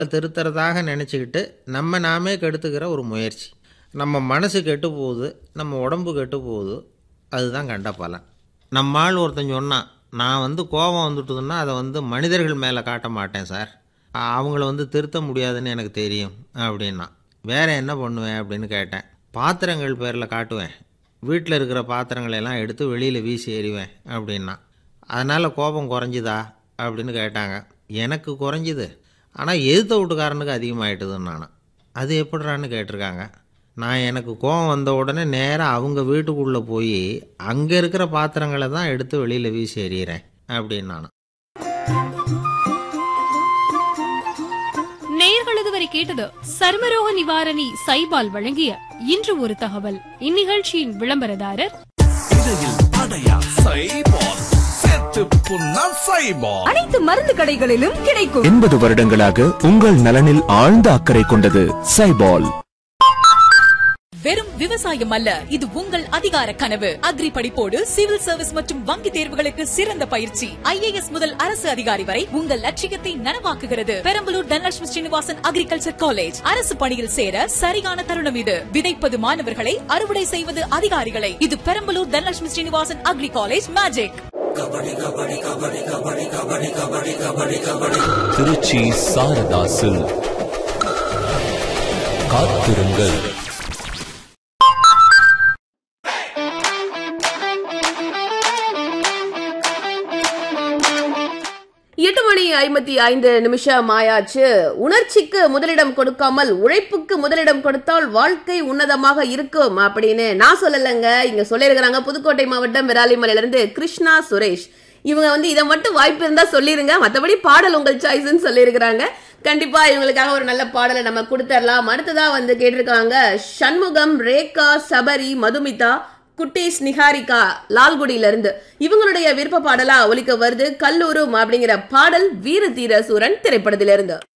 திருத்துறதாக நினச்சிக்கிட்டு நம்ம நாமே கெடுத்துக்கிற ஒரு முயற்சி நம்ம மனசு கெட்டு போகுது நம்ம உடம்பு கெட்டு போகுது அதுதான் கண்ட பலன் நம்ம ஆள் ஒருத்தன் சொன்னான் நான் வந்து கோபம் வந்துட்டுதுன்னா அதை வந்து மனிதர்கள் மேலே காட்ட மாட்டேன் சார் அவங்கள வந்து திருத்த முடியாதுன்னு எனக்கு தெரியும் அப்படின்னா வேற என்ன பண்ணுவேன் அப்படின்னு கேட்டேன் பாத்திரங்கள் பேரில் காட்டுவேன் வீட்டில் இருக்கிற பாத்திரங்களை எல்லாம் எடுத்து வெளியில் வீசி எறிவேன் அப்படின்னா அதனால் கோபம் குறைஞ்சுதா அப்படின்னு கேட்டாங்க எனக்கு குறைஞ்சிது ஆனால் எதிர்த்த வீட்டுக்காரனுக்கு அதிகமாகிட்டுதுன்னு நான் அது எப்படிறான்னு கேட்டிருக்காங்க நான் எனக்கு கோபம் வந்த உடனே நேராக அவங்க வீட்டுக்குள்ளே போய் அங்கே இருக்கிற பாத்திரங்களை தான் எடுத்து வெளியில் வீசி எறிகிறேன் அப்படின்னு நான் நேயர்கள் இதுவரை கேட்டது சர்மரோக நிவாரணி சைபால் வழங்கிய இன்று ஒரு தகவல் இந்நிகழ்ச்சியின் விளம்பரதாரர் இடையில் அடையா சைபால் சேர்த்து புண்ணா சைபால் அனைத்து மருந்து கடைகளிலும் கிடைக்கும் எண்பது வருடங்களாக உங்கள் நலனில் ஆழ்ந்த அக்கறை கொண்டது சைபால் வெறும் விவசாயம் அல்ல இது உங்கள் அதிகார கனவு அக்ரி படிப்போடு சிவில் சர்வீஸ் மற்றும் வங்கி தேர்வுகளுக்கு சிறந்த பயிற்சி ஐஏஎஸ் முதல் அரசு அதிகாரி வரை உங்கள் லட்சியத்தை நனவாக்குகிறது பெரம்பலூர் தனலட்சுமி ஸ்ரீனிவாசன் அக்ரிகல்ச்சர் காலேஜ் அரசு பணியில் சேர சரியான தருணம் இது விதைப்பது மாணவர்களை அறுவடை செய்வது அதிகாரிகளை இது Perambalur Dhanalakshmi Srinivasan agri college magic Tiruchi Sarathas காத்திருங்கள் எட்டு மணி ஐம்பத்தி ஐந்து நிமிஷம் ஆயாச்சு உணர்ச்சிக்கு முதலிடம் கொடுக்காமல் உழைப்புக்கு முதலிடம் கொடுத்தால் வாழ்க்கை உன்னதமாக இருக்கும் அப்படின்னு நான் சொல்லலைங்க இங்க சொல்லியிருக்கிறாங்க புதுக்கோட்டை மாவட்டம் விராலிமலையில இருந்து கிருஷ்ணா சுரேஷ் இவங்க வந்து இதை மட்டும் வாய்ப்பு இருந்தா சொல்லிருங்க மத்தபடி பாடல் உங்கள் சாய்ஸ்ன்னு சொல்லியிருக்கிறாங்க கண்டிப்பா இவங்களுக்காக ஒரு நல்ல பாடலை நம்ம கொடுத்துடலாம் அடுத்ததா வந்து கேட்டிருக்காங்க சண்முகம் ரேகா சபரி மதுமிதா குட்டீஸ் நிஹாரிகா லால்குடியில இருந்து இவங்களுடைய விருப்ப பாடலா ஒலிக்க வருது கல்லூரும் அப்படிங்கிற பாடல் வீர தீர சூரன் திரைப்படத்திலிருந்து